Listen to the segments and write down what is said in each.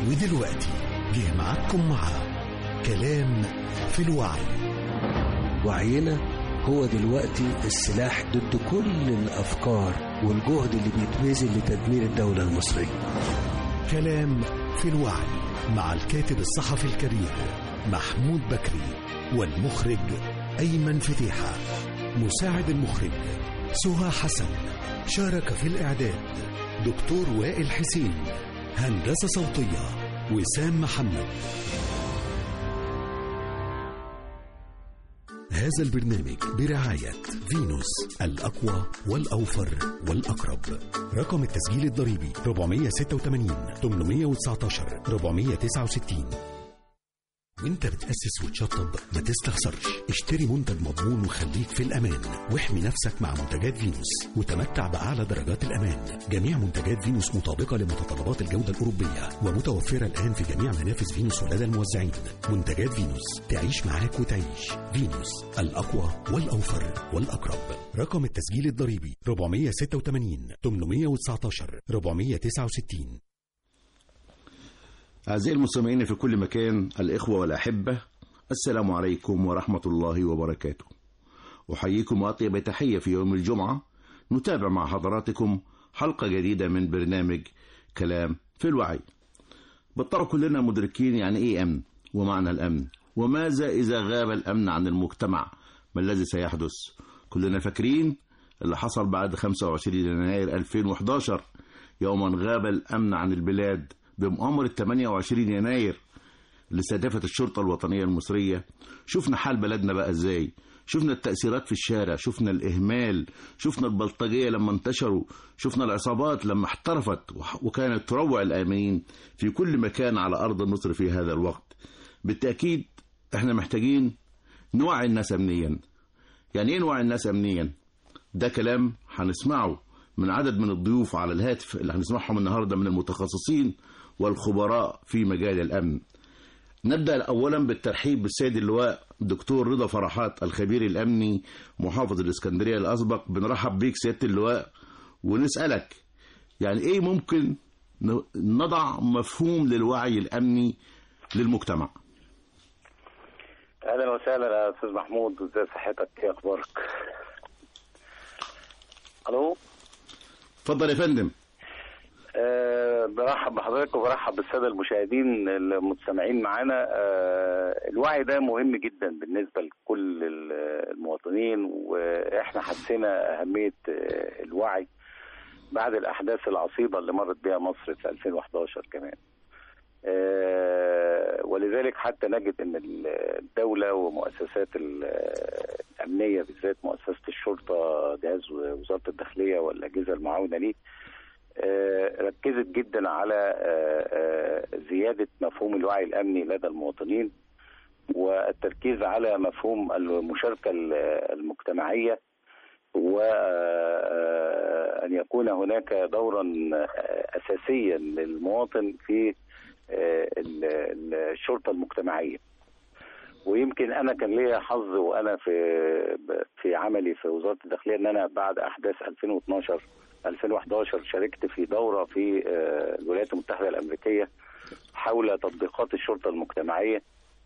ودلوقتي جه معاكم مع كلام في الوعي وعينا هو دلوقتي السلاح ضد كل الأفكار والجهد اللي بيتبذل لتدمير الدولة المصرية كلام في الوعي مع الكاتب الصحفي الكبير محمود بكري والمخرج أيمن فتيحة مساعد المخرج سهى حسن شارك في الإعداد دكتور وائل حسين هندسة صوتية وسام محمد هذا البرنامج برعاية فينوس الأقوى والأوفر والأقرب رقم التسجيل الضريبي 486 819 469 وانت بتأسس وتشطب ما تستخسرش اشتري منتج مضمون وخليك في الأمان واحمي نفسك مع منتجات فينوس وتمتع بأعلى درجات الأمان جميع منتجات فينوس مطابقة لمتطلبات الجودة الأوروبية ومتوفرة الآن في جميع منافذ فينوس ولدى الموزعين منتجات فينوس تعيش معاك وتعيش فينوس الأقوى والأوفر والأقرب رقم التسجيل الضريبي 486 819 469 أعزائي المستمعين في كل مكان الإخوة والأحبة السلام عليكم ورحمة الله وبركاته أحييكم وأطيب تحية في يوم الجمعة نتابع مع حضراتكم حلقة جديدة من برنامج كلام في الوعي بالطبع كلنا مدركين يعني إيه أمن ومعنى الأمن وماذا إذا غاب الأمن عن المجتمع ما الذي سيحدث كلنا فاكرين اللي حصل بعد 25 يناير 2011 يوما غاب الأمن عن البلاد بمؤامرة 28 يناير اللي استهدفت الشرطة الوطنية المصرية شفنا حال بلدنا بقى ازاي شفنا التأثيرات في الشارع شفنا الإهمال شفنا البلطجية لما انتشروا شفنا العصابات لما احترفت وكانت تروع الآمنين في كل مكان على أرض مصر في هذا الوقت بالتأكيد احنا محتاجين نوعي الناس أمنيا يعني ايه نوعي الناس أمنيا ده كلام هنسمعه من عدد من الضيوف على الهاتف اللي هنسمعهم النهارده من المتخصصين والخبراء في مجال الأمن نبدأ أولا بالترحيب بالسيد اللواء دكتور رضا فرحات الخبير الأمني محافظ الإسكندرية الأسبق بنرحب بيك سيادة اللواء ونسألك يعني إيه ممكن نضع مفهوم للوعي الأمني للمجتمع اهلا وسهلا يا استاذ محمود ازي صحتك ايه اخبارك الو اتفضل يا فندم أه برحب بحضرتك وبرحب بالساده المشاهدين المستمعين معانا أه الوعي ده مهم جدا بالنسبه لكل المواطنين واحنا حسينا اهميه الوعي بعد الاحداث العصيبه اللي مرت بها مصر في 2011 كمان أه ولذلك حتى نجد ان الدوله ومؤسسات الامنيه بالذات مؤسسه الشرطه جهاز وزاره الداخليه والاجهزه المعاونه ليه ركزت جدا على زياده مفهوم الوعي الامني لدى المواطنين والتركيز على مفهوم المشاركه المجتمعيه وان يكون هناك دورا اساسيا للمواطن في الشرطه المجتمعيه ويمكن انا كان ليا حظ وانا في في عملي في وزاره الداخليه ان انا بعد احداث 2012 2011 شاركت في دوره في الولايات المتحده الامريكيه حول تطبيقات الشرطه المجتمعيه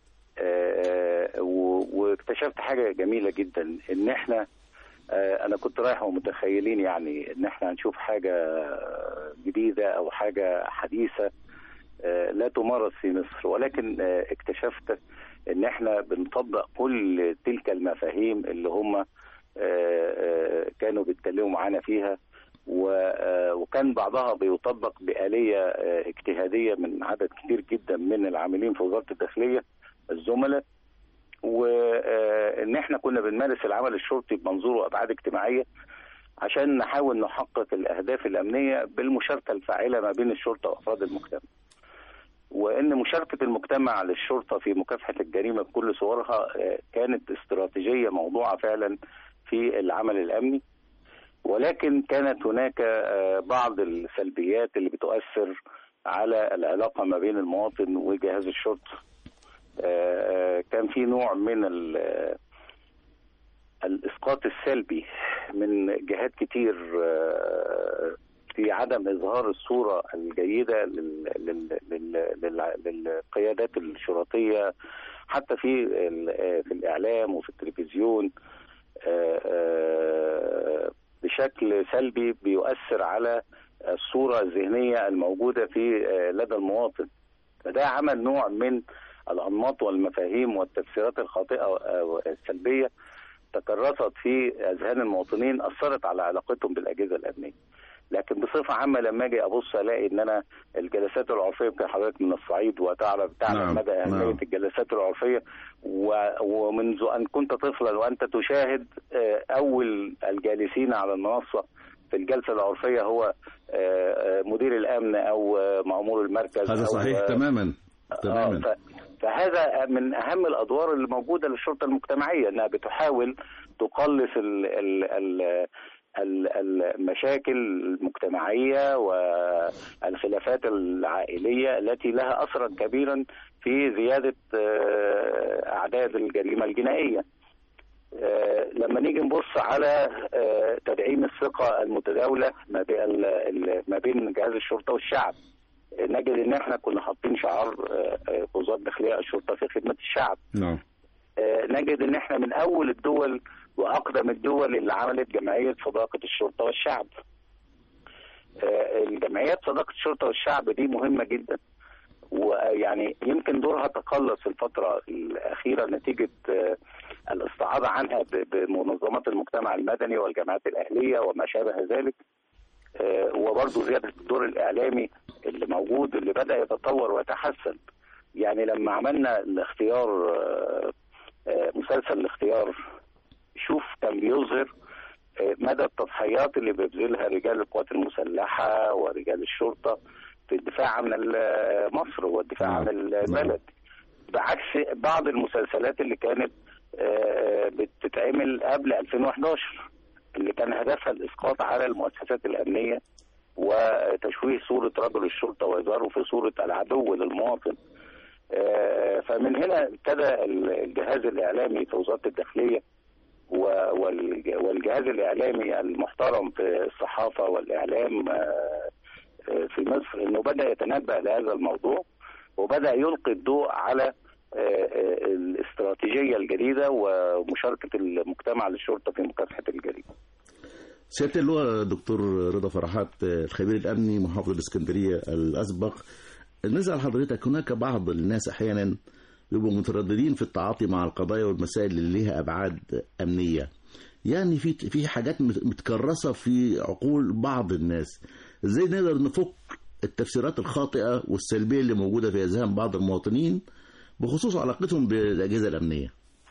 واكتشفت حاجه جميله جدا ان احنا انا كنت رايح ومتخيلين يعني ان احنا هنشوف حاجه جديده او حاجه حديثه لا تمارس في مصر ولكن اكتشفت ان احنا بنطبق كل تلك المفاهيم اللي هم كانوا بيتكلموا معانا فيها وكان بعضها بيطبق بآلية اجتهادية من عدد كبير جدا من العاملين في وزارة الداخلية الزملاء وان احنا كنا بنمارس العمل الشرطي بمنظور وابعاد اجتماعيه عشان نحاول نحقق الاهداف الامنيه بالمشاركه الفاعله ما بين الشرطه وافراد المجتمع. وان مشاركه المجتمع للشرطه في مكافحه الجريمه بكل صورها كانت استراتيجيه موضوعه فعلا في العمل الامني ولكن كانت هناك بعض السلبيات اللي بتؤثر على العلاقه ما بين المواطن وجهاز الشرطه كان في نوع من الاسقاط السلبي من جهات كتير في عدم اظهار الصوره الجيده لل... لل... لل... لل... للقيادات الشرطيه حتى في ال... في الاعلام وفي التلفزيون آه، آه، بشكل سلبي بيؤثر على الصوره الذهنيه الموجوده في آه، لدى المواطن فده عمل نوع من الانماط والمفاهيم والتفسيرات الخاطئه أو السلبيه تكرست في اذهان المواطنين اثرت على علاقتهم بالاجهزه الامنيه. لكن بصفه عامه لما اجي ابص الاقي ان انا الجلسات العرفيه يمكن حضرتك من الصعيد وتعرف تعلم نعم، مدى اهميه نعم. الجلسات العرفيه و- ومنذ ان كنت طفلا وانت تشاهد آه، اول الجالسين على المنصه في الجلسه العرفيه هو آه، آه، مدير الامن او آه، مامور المركز هذا أو صحيح آه، تماما تماما آه، ف- فهذا من اهم الادوار اللي موجوده للشرطه المجتمعيه انها بتحاول تقلص ال ال ال ال- المشاكل المجتمعيه والخلافات العائليه التي لها اثرا كبيرا في زياده آه، اعداد الجريمه الجنائيه. آه، لما نيجي نبص على آه، تدعيم الثقه المتداوله ما بين ال- ال- ما بين جهاز الشرطه والشعب نجد ان احنا كنا حاطين شعار آه، آه، في وزاره الداخليه الشرطه في خدمه الشعب نعم آه، نجد ان احنا من اول الدول واقدم الدول اللي عملت جمعيه صداقه الشرطه والشعب آه، الجمعيات صداقه الشرطه والشعب دي مهمه جدا ويعني يمكن دورها تقلص في الفتره الاخيره نتيجه آه، الاستعاضه عنها ب- بمنظمات المجتمع المدني والجمعيات الاهليه وما شابه ذلك آه، وبرضه زياده الدور الاعلامي اللي موجود اللي بدا يتطور ويتحسن يعني لما عملنا الاختيار آه، آه، مسلسل الاختيار شوف كان بيظهر آه، مدى التضحيات اللي بيبذلها رجال القوات المسلحه ورجال الشرطه في الدفاع عن ال- مصر والدفاع نعم. عن البلد بعكس بعض المسلسلات اللي كانت آه، بتتعمل قبل 2011 اللي كان هدفها الاسقاط على المؤسسات الامنيه وتشويه صوره رجل الشرطه واظهاره في صوره العدو للمواطن. آه، فمن هنا ابتدى الجهاز الاعلامي في وزاره الداخليه و- والج- والجهاز الاعلامي المحترم في الصحافه والاعلام آه، آه، في مصر انه بدا يتنبه لهذا الموضوع وبدا يلقي الضوء على آه، آه، الاستراتيجيه الجديده ومشاركه المجتمع للشرطه في مكافحه الجريمه. سيادة اللواء دكتور رضا فرحات الخبير الأمني محافظ الإسكندرية الأسبق نسأل حضرتك هناك بعض الناس أحيانا بيبقوا مترددين في التعاطي مع القضايا والمسائل اللي ليها أبعاد أمنية يعني في في حاجات مت- متكرسة في عقول بعض الناس ازاي نقدر نفك التفسيرات الخاطئة والسلبية اللي موجودة في أذهان بعض المواطنين بخصوص علاقتهم بالأجهزة الأمنية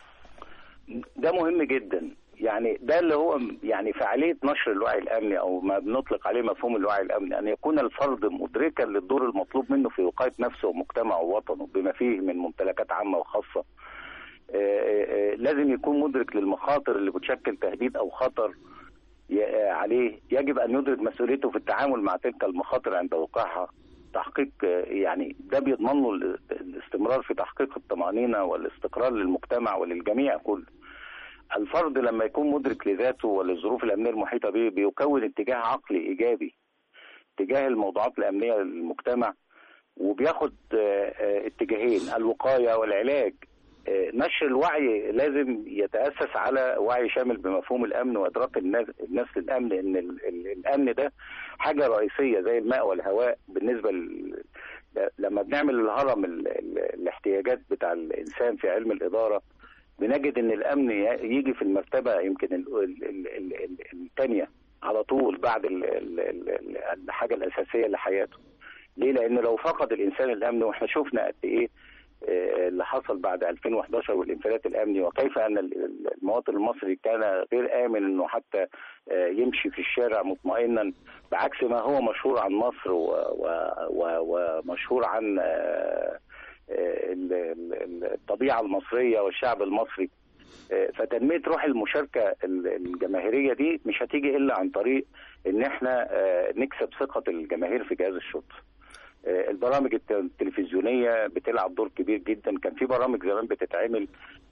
ده مهم جدا يعني ده اللي هو يعني فعاليه نشر الوعي الامني او ما بنطلق عليه مفهوم الوعي الامني ان يكون الفرد مدركا للدور المطلوب منه في وقايه نفسه ومجتمعه ووطنه بما فيه من ممتلكات عامه وخاصه. آه، آه، آه، لازم يكون مدرك للمخاطر اللي بتشكل تهديد او خطر ي- آه، عليه يجب ان يدرك مسؤوليته في التعامل مع تلك المخاطر عند وقوعها تحقيق آه، يعني ده بيضمن له ال- الاستمرار في تحقيق الطمأنينة والاستقرار للمجتمع وللجميع كله الفرد لما يكون مدرك لذاته وللظروف الأمنية المحيطة به بيكون اتجاه عقلي إيجابي تجاه الموضوعات الأمنية للمجتمع وبياخد آه، آه، اتجاهين الوقاية والعلاج آه، نشر الوعي لازم يتأسس على وعي شامل بمفهوم الأمن وإدراك الناس الناس للأمن إن ال- ال- الأمن ده حاجة رئيسية زي الماء والهواء بالنسبة ل- لما بنعمل الهرم ال- ال- الاحتياجات بتاع الإنسان في علم الإدارة بنجد ان الامن يجي في المرتبه يمكن ال- ال- ال- ال- ال- الثانيه على طول بعد ال- ال- ال- ال- الحاجه الاساسيه لحياته. ليه؟ لان لو فقد الانسان الامن واحنا شفنا قد ايه آه، اللي حصل بعد 2011 والانفلات الامني وكيف ان ال- المواطن المصري كان غير امن انه حتى آه، يمشي في الشارع مطمئنا بعكس ما هو مشهور عن مصر و- و- و- ومشهور عن آه، آه، ال- ال- الطبيعه المصريه والشعب المصري آه، فتنميه روح المشاركه ال- الجماهيريه دي مش هتيجي الا عن طريق ان احنا آه، نكسب ثقه الجماهير في جهاز الشرطه. آه، البرامج الت- التلفزيونيه بتلعب دور كبير جدا كان في برامج زمان بتتعمل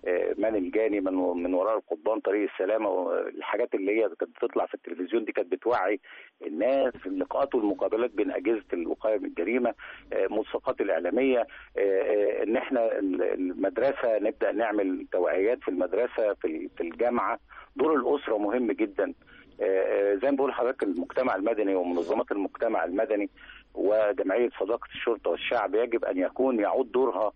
آه، مان الجاني من من وراء القضبان طريق السلامه الحاجات اللي هي كانت بتطلع في التلفزيون دي كانت بتوعي الناس في اللقاءات والمقابلات بين اجهزه الوقايه من الجريمه آه، ملصقات الاعلاميه آه، آه، ان احنا ال- المدرسه نبدا نعمل توعيات في المدرسه في ال- في الجامعه دور الاسره مهم جدا آه، آه، زي ما بقول لحضرتك المجتمع المدني ومنظمات المجتمع المدني وجمعيه صداقه الشرطه والشعب يجب ان يكون يعود دورها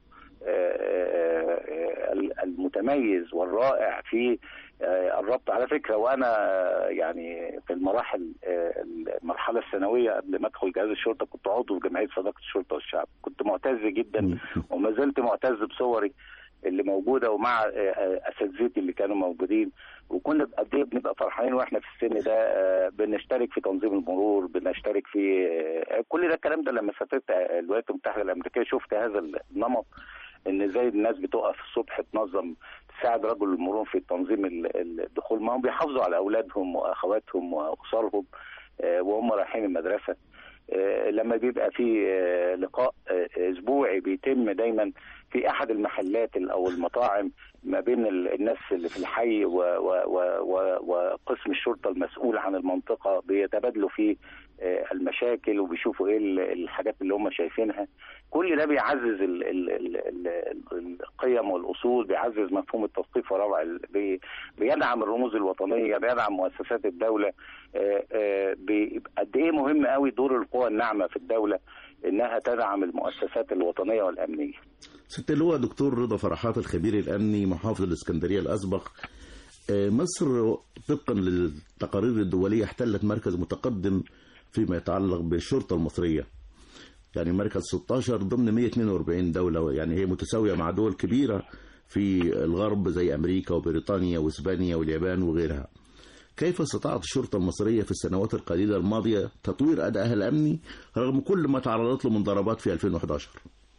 آه، آه، المتميز والرائع في آه، الربط على فكره وانا آه، يعني في المراحل آه، المرحله الثانويه قبل ما ادخل جهاز الشرطه كنت عضو في جمعيه صداقه الشرطه والشعب كنت معتز جدا وما زلت معتز بصوري اللي موجوده ومع آه، آه، اساتذتي اللي كانوا موجودين وكنا قد ايه بنبقى فرحانين واحنا في السن ده آه، بنشترك في تنظيم المرور بنشترك في آه، كل ده الكلام ده لما سافرت الولايات المتحده الامريكيه شفت هذا النمط ان ازاي الناس بتقف الصبح تنظم تساعد رجل المرور في تنظيم ال- الدخول ما هم بيحافظوا على اولادهم واخواتهم واسرهم آه، وهم رايحين المدرسه آه، لما بيبقى في آه، لقاء آه، اسبوعي بيتم دايما في احد المحلات ال- او المطاعم ما بين ال- الناس اللي في الحي و- و- و- و- وقسم الشرطه المسؤول عن المنطقه بيتبادلوا فيه آه، المشاكل وبيشوفوا ايه ال- الحاجات اللي هم شايفينها كل ده بيعزز ال ال ال ال القيم والاصول بيعزز مفهوم التثقيف وروع ال- بي- بيدعم الرموز الوطنيه بيدعم مؤسسات الدوله آه، آه، بي- قد ايه مهم قوي دور القوى الناعمه في الدوله انها تدعم المؤسسات الوطنيه والامنيه ست اللواء دكتور رضا فرحات الخبير الأمني محافظ الإسكندرية الأسبق آه، مصر طبقا للتقارير الدولية احتلت مركز متقدم فيما يتعلق بالشرطة المصرية يعني مركز 16 ضمن 142 دولة يعني هي متساوية مع دول كبيرة في الغرب زي أمريكا وبريطانيا وإسبانيا واليابان وغيرها كيف استطاعت الشرطة المصرية في السنوات القليلة الماضية تطوير أدائها الأمني رغم كل ما تعرضت له من ضربات في 2011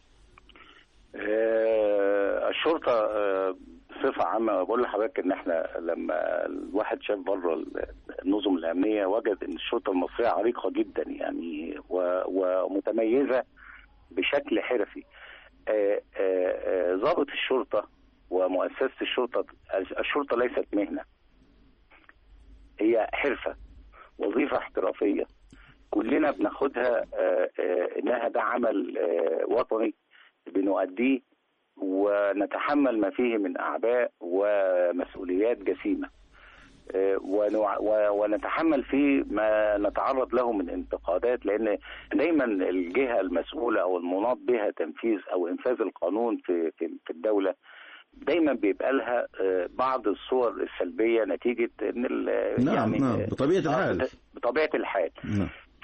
آه، الشرطه آه، بصفه عامه بقول لحضرتك ان احنا لما الواحد شاف بره النظم الامنيه وجد ان الشرطه المصريه عريقه جدا يعني و- ومتميزه بشكل حرفي آه، آه، آه، ضابط الشرطه ومؤسسه الشرطه الشرطه ليست مهنه هي حرفه وظيفه احترافيه كلنا بناخدها آه، آه، انها ده عمل آه، وطني بنؤديه ونتحمل ما فيه من اعباء ومسؤوليات جسيمه آه، ونوع- و- ونتحمل فيه ما نتعرض له من انتقادات لان دايما الجهه المسؤوله او المناط بها تنفيذ او انفاذ القانون في في في الدوله دايما بيبقى لها آه، بعض الصور السلبيه نتيجه ان ال- نعم، نعم، آه، بطبيعة آه، الحال. بطبيعه الحال نعم.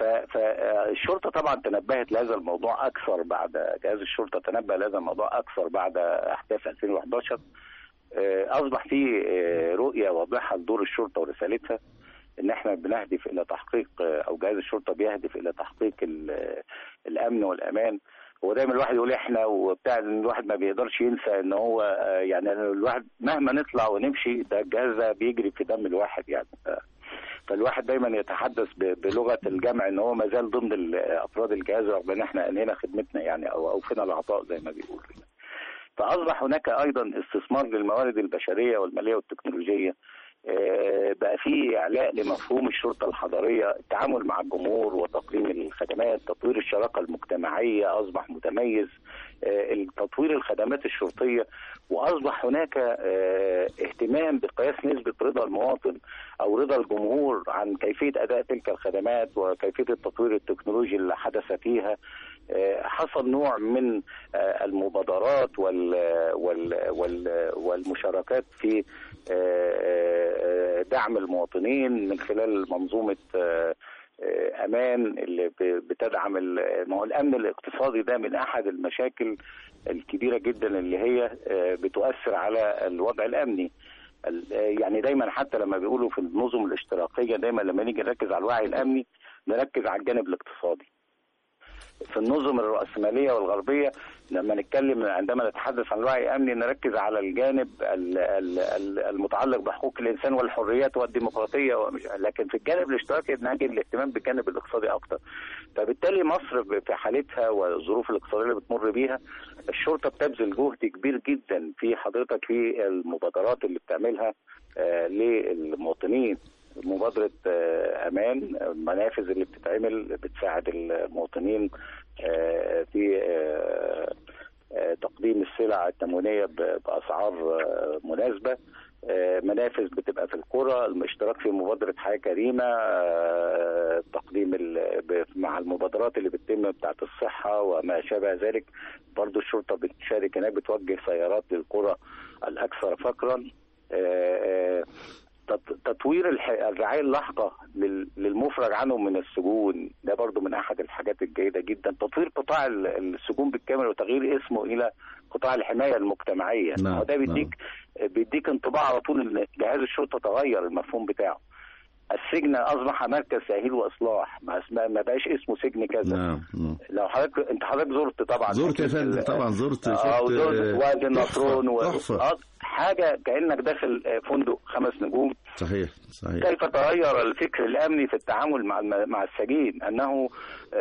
فالشرطه طبعا تنبهت لهذا الموضوع اكثر بعد جهاز الشرطه تنبه لهذا الموضوع اكثر بعد احداث 2011 آه، اصبح في آه، رؤيه واضحه لدور الشرطه ورسالتها ان احنا بنهدف الى تحقيق آه، او جهاز الشرطه بيهدف الى تحقيق ال- آه، الامن والامان هو دايما الواحد يقول احنا وبتاع إن الواحد ما بيقدرش ينسى ان هو آه، يعني الواحد مهما نطلع ونمشي ده الجهاز ده بيجري في دم الواحد يعني ف- فالواحد دايما يتحدث ب- بلغه الجمع ان هو ما زال ضمن ال- افراد الجهاز رغم ان احنا انهينا خدمتنا يعني او اوفينا العطاء زي ما بيقولوا فاصبح هناك ايضا استثمار للموارد البشريه والماليه والتكنولوجيه آه، بقى في اعلاء لمفهوم الشرطه الحضاريه التعامل مع الجمهور وتقديم الخدمات تطوير الشراكه المجتمعيه اصبح متميز آه، تطوير الخدمات الشرطيه واصبح هناك آه، اهتمام بقياس نسبه رضا المواطن او رضا الجمهور عن كيفيه اداء تلك الخدمات وكيفيه التطوير التكنولوجي اللي حدث فيها آه، حصل نوع من آه، المبادرات وال وال وال والمشاركات في آه، آه، دعم المواطنين من خلال منظومه آه، آه، امان اللي ب- بتدعم ال- ما هو الامن الاقتصادي ده من احد المشاكل الكبيره جدا اللي هي آه، بتؤثر على الوضع الامني ال- آه، يعني دايما حتى لما بيقولوا في النظم الاشتراكيه دايما لما نيجي نركز على الوعي الامني نركز على الجانب الاقتصادي في النظم الرأسمالية والغربية لما نتكلم عندما نتحدث عن الوعي الامني نركز على الجانب ال- ال- ال- المتعلق بحقوق الانسان والحريات والديمقراطيه ومش لكن في الجانب الاشتراكي نجد الاهتمام بالجانب الاقتصادي اكتر فبالتالي مصر ب- في حالتها والظروف الاقتصاديه اللي بتمر بيها الشرطه بتبذل جهد كبير جدا في حضرتك في المبادرات اللي بتعملها آه، للمواطنين مبادرة آه، أمان المنافذ اللي بتتعمل بتساعد المواطنين آه، في آه، آه، تقديم السلع التموينية ب- بأسعار آه، مناسبة آه، منافذ بتبقى في القرى الاشتراك في مبادرة حياة كريمة آه، تقديم ال- ب- مع المبادرات اللي بتتم بتاعت الصحة وما شابه ذلك برضو الشرطة بتشارك هناك بتوجه سيارات للقرى الأكثر فقرا آه، آه، تط- تطوير الح- الرعايه اللاحقه لل- للمفرج عنهم من السجون ده برضو من احد الحاجات الجيده جدا تطوير قطاع ال- السجون بالكامل وتغيير اسمه الى قطاع الحمايه المجتمعيه نعم، وده بيديك بيديك انطباع على طول ان جهاز الشرطه تغير المفهوم بتاعه السجن اصبح مركز تاهيل واصلاح ما, اسمه ما بقاش اسمه سجن كذا نعم نعم. لو حضرتك انت حضرتك زرت طبعا زرت يا أكيد فندم ال- طبعا زرت اه شفت وزرت آه، وادي النطرون و... تحفة آه، حاجه كانك داخل آه، فندق خمس نجوم صحيح صحيح كيف تغير الفكر الامني في التعامل مع الم- مع السجين انه آه،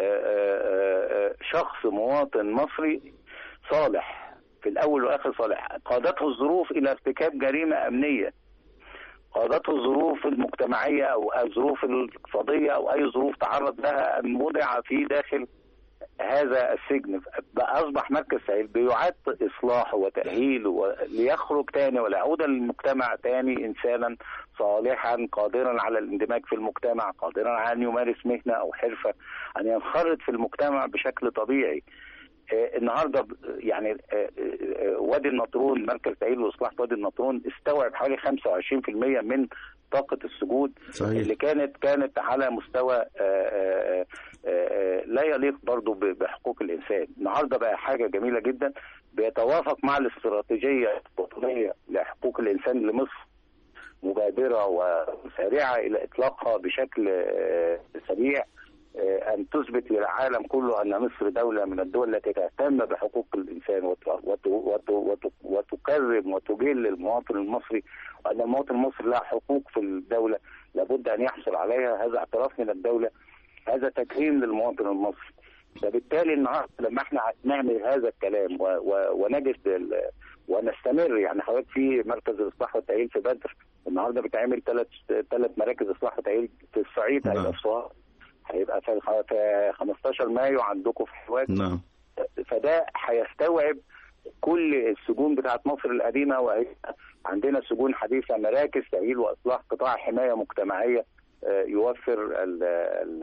آه، آه، شخص مواطن مصري صالح في الاول واخر صالح قادته الظروف الى ارتكاب جريمه امنيه قادته الظروف المجتمعيه او الظروف الاقتصاديه او اي ظروف تعرض لها ان وضع في داخل هذا السجن بقى اصبح مركز سعيد بيعاد اصلاحه وتاهيله و- ليخرج تاني ويعود للمجتمع تاني انسانا صالحا قادرا على الاندماج في المجتمع قادرا على ان يمارس مهنه او حرفه ان ينخرط في المجتمع بشكل طبيعي آه، النهارده ب- يعني آه، آه، آه، وادي النطرون مركز تاهيل واصلاح وادي النطرون استوعب حوالي 25% من طاقه السجون صحيح. اللي كانت كانت على مستوى آه، آه، آه، آه، لا يليق برضو ب- بحقوق الانسان النهارده بقى حاجه جميله جدا بيتوافق مع الاستراتيجيه الوطنيه لحقوق الانسان لمصر مبادره وسارعه الى اطلاقها بشكل آه، سريع آه، ان تثبت للعالم كله ان مصر دوله من الدول التي تهتم بحقوق الانسان وت- وت- وت- وت- وتكرم وتجل المواطن المصري وان المواطن المصري له حقوق في الدوله لابد ان يحصل عليها هذا اعتراف من الدوله هذا تكريم للمواطن المصري فبالتالي النهارده لما احنا نعمل هذا الكلام و و ونجد ال- ونستمر يعني حضرتك في مركز الاصلاح والتاهيل في بدر النهارده بتعمل ثلاث ثلاث مراكز اصلاح وتاهيل في الصعيد نعم. هيبقى في سوهاج هيبقى في الخ- في 15 مايو عندكم في حلوان نعم فده هيستوعب كل السجون بتاعت مصر القديمه وهيبقى عندنا سجون حديثه مراكز تاهيل واصلاح قطاع حمايه مجتمعيه آه، يوفر ال ال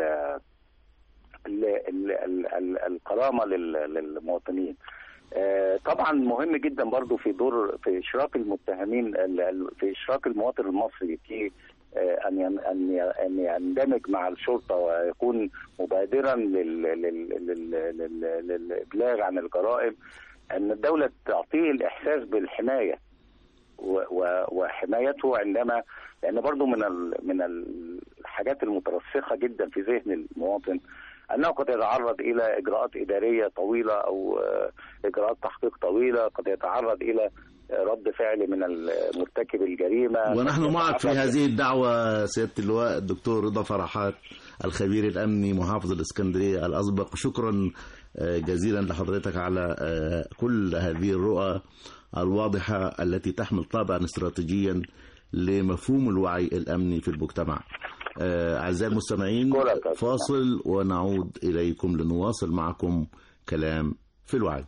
ال ال ال ال الكرامه لل- للمواطنين. آه، طبعا مهم جدا برضو في دور في اشراك المتهمين ال- ال- في اشراك المواطن المصري في آه، ان ين- ان ي- ان يندمج مع الشرطه ويكون مبادرا لل- لل- لل- لل- للابلاغ عن الجرائم ان الدوله تعطيه الاحساس بالحمايه و- و- وحمايته عندما لان برضو من ال- من الحاجات المترسخه جدا في ذهن المواطن انه قد يتعرض الى اجراءات اداريه طويله او آه، اجراءات تحقيق طويله قد يتعرض الى آه، رد فعل من مرتكب الجريمه ونحن قد معك في يتعرض- هذه الدعوة سيادة اللواء الدكتور رضا فرحات الخبير الأمني محافظ الإسكندرية الأسبق شكرا آه، جزيلا لحضرتك على آه، كل هذه الرؤى الواضحة التي تحمل طابعا استراتيجيا لمفهوم الوعي الأمني في المجتمع آه، أعزائي المستمعين أشكرك. فاصل ونعود إليكم لنواصل معكم كلام في الوعي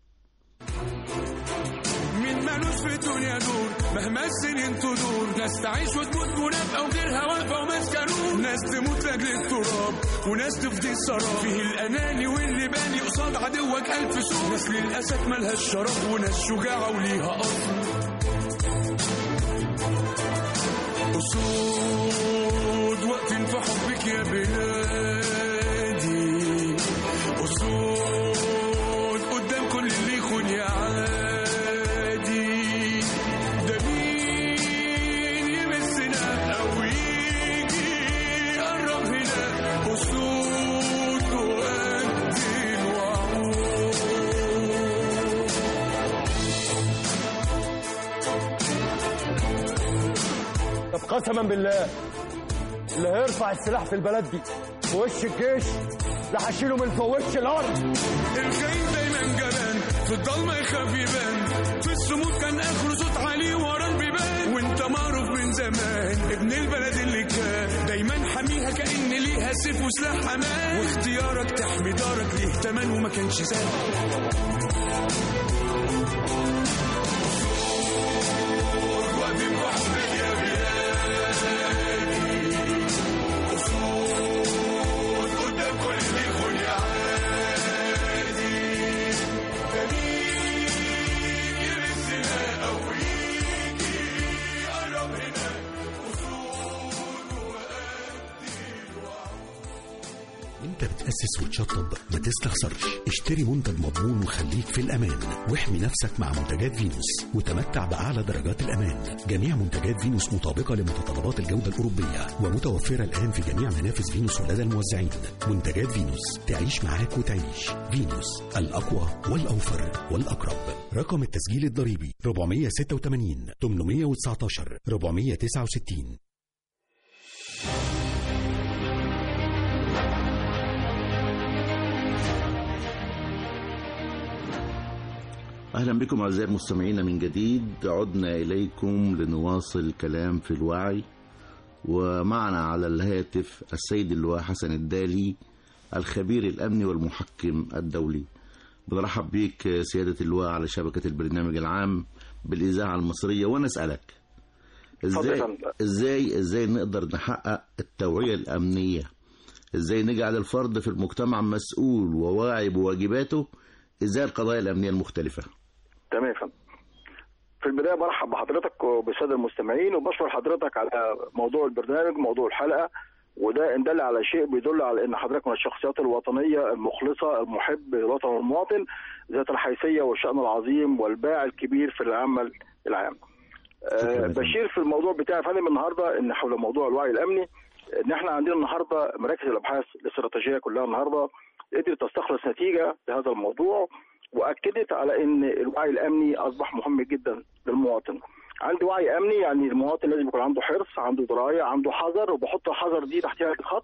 مين مالوش في الدنيا دور مهما السنين تدور ناس تعيش وتموت ونبقى وغيرها واقفه وماسكه نور ناس تموت لاجل التراب وناس تفدي السراب فيه الاناني واللي باني قصاد عدوك الف سور ناس للاسف مالهاش شرف وناس شجاعه وليها اصل أسود واقفين في حبك يا بلادي أسود قدام كل اللي يخون يا عادي ده مين يمسنا أو يجي يقرب هنا أسود تؤدي الوعود قسما بالله اللي هيرفع السلاح في البلد دي في وش الجيش لا هشيله من فوق وش الارض الخاين دايما جبان في الضلمه يخاف يبان في الصمود كان اخره صوت عالي ورا البيبان وانت معروف من زمان ابن البلد اللي كان دايما حاميها كان ليها سيف وسلاح امان واختيارك تحمي دارك ليه تمن وما كانش سهل وقف بحمد يا بلادي أسود قدام كل اللي يخون يا عادي دليل يرسنا أو يجي قرب هنا أسود وأبدي انت بتأسس وتشطب ما تستخسرش اشتري منتج مضمون وخليك في الأمان واحمي نفسك مع منتجات فينوس وتمتع بأعلى درجات الأمان جميع منتجات فينوس مطابقة لمتطلبات الجودة الأوروبية ومتوفرة الآن في جميع منافذ فينوس ولدى الموزعين منتجات فينوس تعيش معاك وتعيش فينوس الأقوى والأوفر والأقرب رقم التسجيل الضريبي 486 819 469 أهلا بكم أعزائي المستمعين من جديد عدنا إليكم لنواصل الكلام في الوعي ومعنا على الهاتف السيد اللواء حسن الدالي الخبير الأمني والمحكم الدولي بنرحب بيك سيادة اللواء على شبكة البرنامج العام بالإذاعة المصرية ونسألك ازاي اتفضل. ازاي ازاي نقدر نحقق التوعية الأمنية ازاي نجعل الفرد في المجتمع مسؤول وواعي بواجباته ازاي القضايا الأمنية المختلفة تمام يا فندم في البدايه برحب بحضرتك وبالساده المستمعين وبشكر حضرتك على موضوع البرنامج موضوع الحلقه وده ان دل على شيء بيدل على ان حضرتك من الشخصيات الوطنيه المخلصه المحب للوطن والمواطن ذات الحيثيه والشان العظيم والباع الكبير في العمل العام. شكراً آه يا فندم. بشير في الموضوع بتاعي يا فندم النهارده ان حول موضوع الوعي الامني ان احنا عندنا النهارده مراكز الابحاث الاستراتيجيه كلها النهارده قدرت تستخلص نتيجه لهذا الموضوع واكدت على ان الوعي الامني اصبح مهم جدا للمواطن. عندي وعي امني يعني المواطن لازم يكون عنده حرص، عنده درايه، عنده حذر وبحط الحذر دي تحتها خط.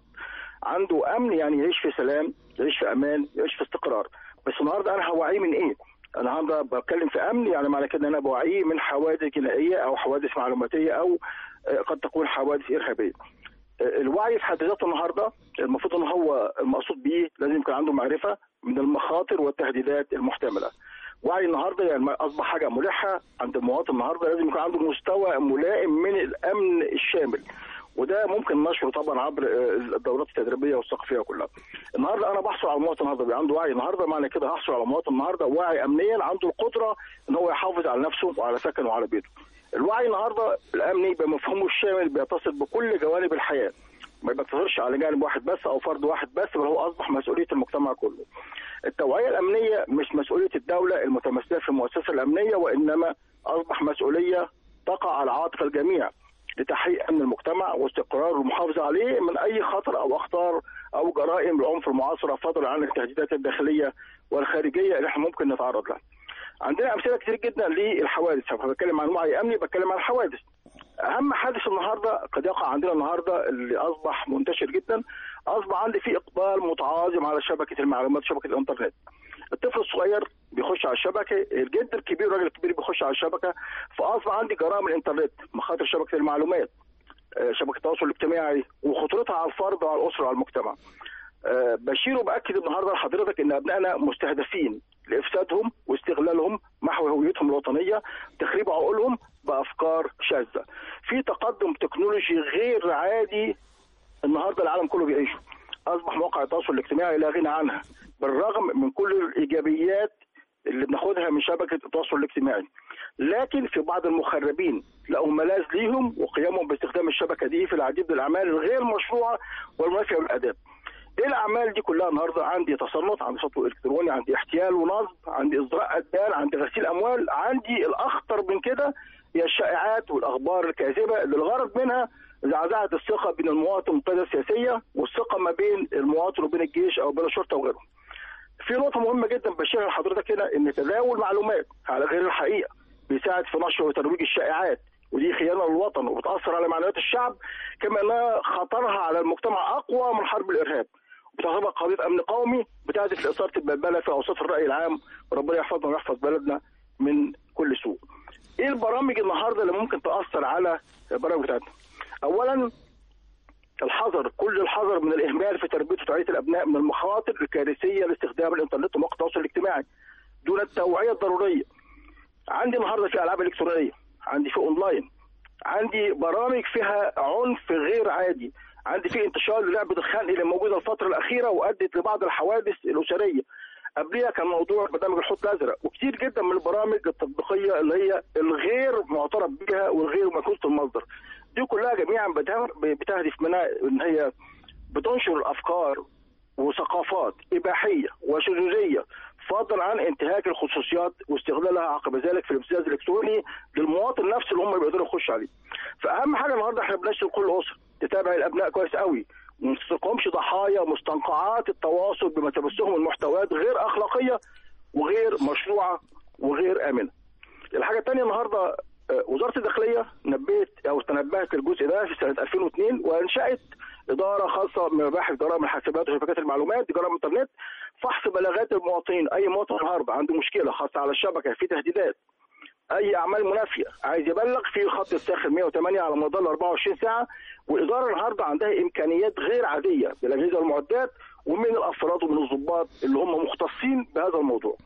عنده امن يعني يعيش في سلام، يعيش في امان، يعيش في استقرار. بس النهارده انا هوعيه من ايه؟ انا النهارده بتكلم في امن يعني معنى كده ان انا بوعيه من حوادث جنائيه او حوادث معلوماتيه او آه، قد تكون حوادث ارهابيه. آه، الوعي في حد ذاته النهارده المفروض ان هو المقصود بيه لازم يكون عنده معرفه من المخاطر والتهديدات المحتمله. وعي النهارده يعني ما اصبح حاجه ملحه عند المواطن النهارده لازم يكون عنده مستوى ملائم من الامن الشامل. وده ممكن نشره طبعا عبر آه، الدورات التدريبيه والثقافيه كلها. النهارده انا بحصل على مواطن النهارده بيبقى عنده وعي النهارده معنى كده هحصل على مواطن النهارده واعي امنيا عنده القدره ان هو يحافظ على نفسه وعلى سكنه وعلى بيته. الوعي النهارده الامني بمفهومه الشامل بيتصل بكل جوانب الحياه. ما بيقتصرش على جانب واحد بس او فرد واحد بس بل هو اصبح مسؤوليه المجتمع كله. التوعيه الامنيه مش مسؤوليه الدوله المتمثله في المؤسسه الامنيه وانما اصبح مسؤوليه تقع على عاتق الجميع لتحقيق امن المجتمع واستقرار والمحافظه عليه من اي خطر او اخطار او جرائم العنف المعاصره فضلا عن التهديدات الداخليه والخارجيه اللي احنا ممكن نتعرض لها. عندنا امثله كتير جدا للحوادث، لما بتكلم عن وعي امني بتكلم عن الحوادث. اهم حادث النهارده قد يقع عندنا النهارده اللي اصبح منتشر جدا اصبح عندي فيه اقبال متعاظم على شبكه المعلومات شبكه الانترنت. الطفل الصغير بيخش على الشبكه، الجد الكبير الراجل الكبير بيخش على الشبكه فاصبح عندي جرائم الانترنت، مخاطر شبكه المعلومات، آه، شبكه التواصل الاجتماعي وخطورتها على الفرد وعلى الاسره وعلى المجتمع. آه، بشير وباكد النهارده لحضرتك ان ابنائنا مستهدفين لافسادهم واستغلالهم محو هويتهم الوطنيه تخريب عقولهم بافكار شاذه. في تقدم تكنولوجي غير عادي النهارده العالم كله بيعيشه. اصبح مواقع التواصل الاجتماعي لا غنى عنها بالرغم من كل الايجابيات اللي بناخدها من شبكه التواصل الاجتماعي. لكن في بعض المخربين لقوا ملاذ ليهم وقيامهم باستخدام الشبكه دي في العديد من الاعمال الغير مشروعه والمنافيه بالاداب. ايه الاعمال دي كلها النهارده عندي تصنت عندي سطو الكتروني عندي احتيال ونصب عندي ازراء ادان عندي غسيل اموال عندي الاخطر من كده هي الشائعات والاخبار الكاذبه اللي الغرض منها زعزعه الثقه بين المواطن والقياده السياسيه والثقه ما بين المواطن وبين الجيش او بين الشرطه وغيرهم. في نقطه مهمه جدا بشيرها لحضرتك هنا ان تداول معلومات على غير الحقيقه بيساعد في نشر وترويج الشائعات ودي خيانه للوطن وبتاثر على معنويات الشعب كما انها خطرها على المجتمع اقوى من حرب الارهاب بتعتبر قضيه امن قومي بتهدف لاثاره البلبله في اوساط الراي العام وربنا يحفظنا ويحفظ بلدنا من كل سوء. ايه البرامج النهارده اللي ممكن تاثر على البرامج بتاعتنا؟ اولا الحذر كل الحذر من الاهمال في تربيه وتوعيه الابناء من المخاطر الكارثيه لاستخدام الانترنت ومواقع التواصل الاجتماعي دون التوعيه الضروريه. عندي النهارده في العاب الكترونيه، عندي في اونلاين، عندي برامج فيها عنف غير عادي، عندي في انتشار للعبه الخنق اللي موجوده الفتره الاخيره وادت لبعض الحوادث الاسريه. قبلها كان موضوع برنامج الحوت الازرق وكتير جدا من البرامج التطبيقيه اللي هي الغير معترف بها والغير مكنونه المصدر. دي كلها جميعا بتهدف منها ان هي بتنشر الافكار وثقافات اباحيه وشذوذيه فضلا عن انتهاك الخصوصيات واستغلالها عقب ذلك في الابتزاز الالكتروني للمواطن نفسه اللي هم بيقدروا يخشوا عليه. فاهم حاجه النهارده احنا بنشر كل اسره تتابع الابناء كويس قوي وما تستقومش ضحايا مستنقعات التواصل بما تبثهم من محتويات غير اخلاقيه وغير مشروعه وغير امنه. الحاجه الثانيه النهارده وزاره الداخليه نبهت او تنبهت للجزء ده في سنه 2002 وانشات اداره خاصه بمباحث جرائم الحاسبات وشبكات المعلومات جرائم الانترنت فحص بلاغات المواطنين اي مواطن النهارده عنده مشكله خاصه على الشبكه في تهديدات اي اعمال منافيه عايز يبلغ في خط الساخن 108 على مدار 24 ساعه والاداره النهارده عندها امكانيات غير عاديه بالاجهزه والمعدات ومن الافراد ومن الضباط اللي هم مختصين بهذا الموضوع.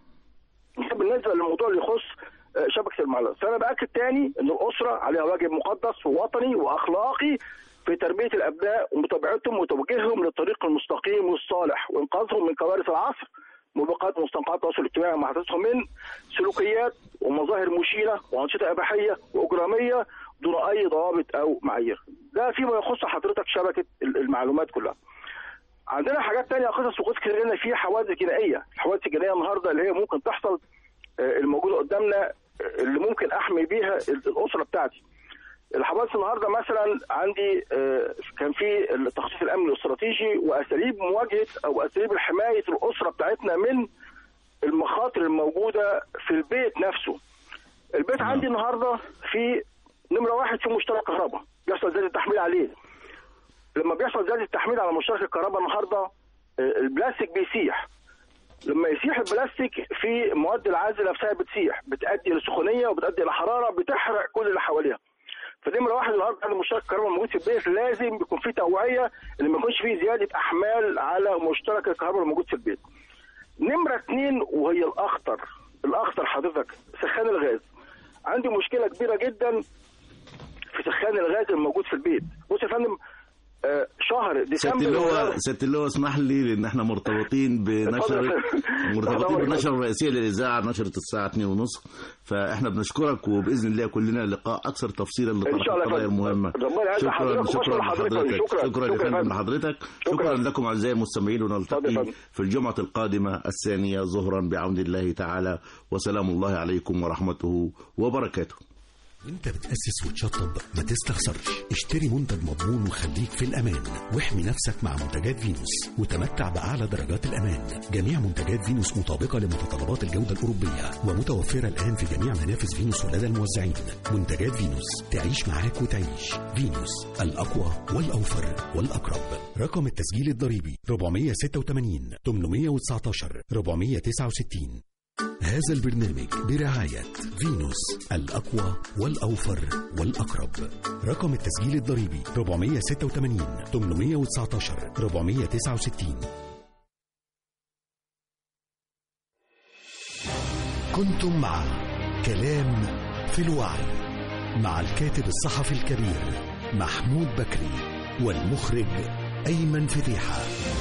بالنسبه للموضوع اللي يخص شبكه المعلومات فانا باكد تاني ان الاسره عليها واجب مقدس ووطني واخلاقي في تربيه الابناء ومتابعتهم وتوجيههم للطريق المستقيم والصالح وانقاذهم من كوارث العصر موبقات ومستنقعات التواصل الاجتماعي ومحادثتهم من سلوكيات ومظاهر مشينه وانشطه اباحيه واجراميه دون اي ضوابط او معايير. ده فيما يخص حضرتك شبكه المعلومات كلها. عندنا حاجات تانية قصص وقصص كتير في حوادث جنائيه، الحوادث الجنائيه النهارده اللي هي ممكن تحصل الموجوده قدامنا اللي ممكن احمي بيها الاسره بتاعتي. الحوادث النهارده مثلا عندي كان في التخطيط الامني الاستراتيجي واساليب مواجهه او اساليب حمايه الاسره بتاعتنا من المخاطر الموجوده في البيت نفسه. البيت عندي النهارده في نمره واحد في مشترك كهرباء بيحصل زياده التحميل عليه. لما بيحصل زياده التحميل على مشترك الكهرباء النهارده البلاستيك بيسيح. لما يسيح البلاستيك في مواد العازل نفسها بتسيح بتؤدي لسخونيه وبتؤدي لحراره بتحرق كل اللي حواليها. فنمره واحد النهارده عند مشترك الكهرباء موجود في البيت لازم يكون في توعيه ان ما يكونش في زياده احمال على مشترك الكهرباء الموجود في البيت. نمره اثنين وهي الاخطر الاخطر حضرتك سخان الغاز. عندي مشكله كبيره جدا في سخان الغاز الموجود في البيت. بص يا فندم آه شهر ديسمبر ست اللواء ست اللواء اسمح لي لان احنا مرتبطين بنشر مرتبطين بالنشر الرئيسيه للاذاعه نشرت الساعه 2 ونص فاحنا بنشكرك وباذن الله كلنا لقاء اكثر تفصيلا لطرح القضايا المهمه شكرا شكرا لحضرتك شكرا يا فندم لحضرتك شكرا لكم اعزائي المستمعين ونلتقي في الجمعه القادمه الثانيه ظهرا بعون الله تعالى وسلام الله عليكم ورحمته وبركاته وانت بتأسس وتشطب ما تستخسرش اشتري منتج مضمون وخليك في الأمان واحمي نفسك مع منتجات فينوس وتمتع بأعلى درجات الأمان جميع منتجات فينوس مطابقة لمتطلبات الجودة الأوروبية ومتوفرة الآن في جميع منافذ فينوس ولدى الموزعين منتجات فينوس تعيش معاك وتعيش فينوس الأقوى والأوفر والأقرب رقم التسجيل الضريبي 486 819 469 هذا البرنامج برعاية فينوس الأقوى والأوفر والأقرب رقم التسجيل الضريبي 486 819 469 كنتم مع كلام في الوعي مع الكاتب الصحفي الكبير محمود بكري والمخرج أيمن فتيحة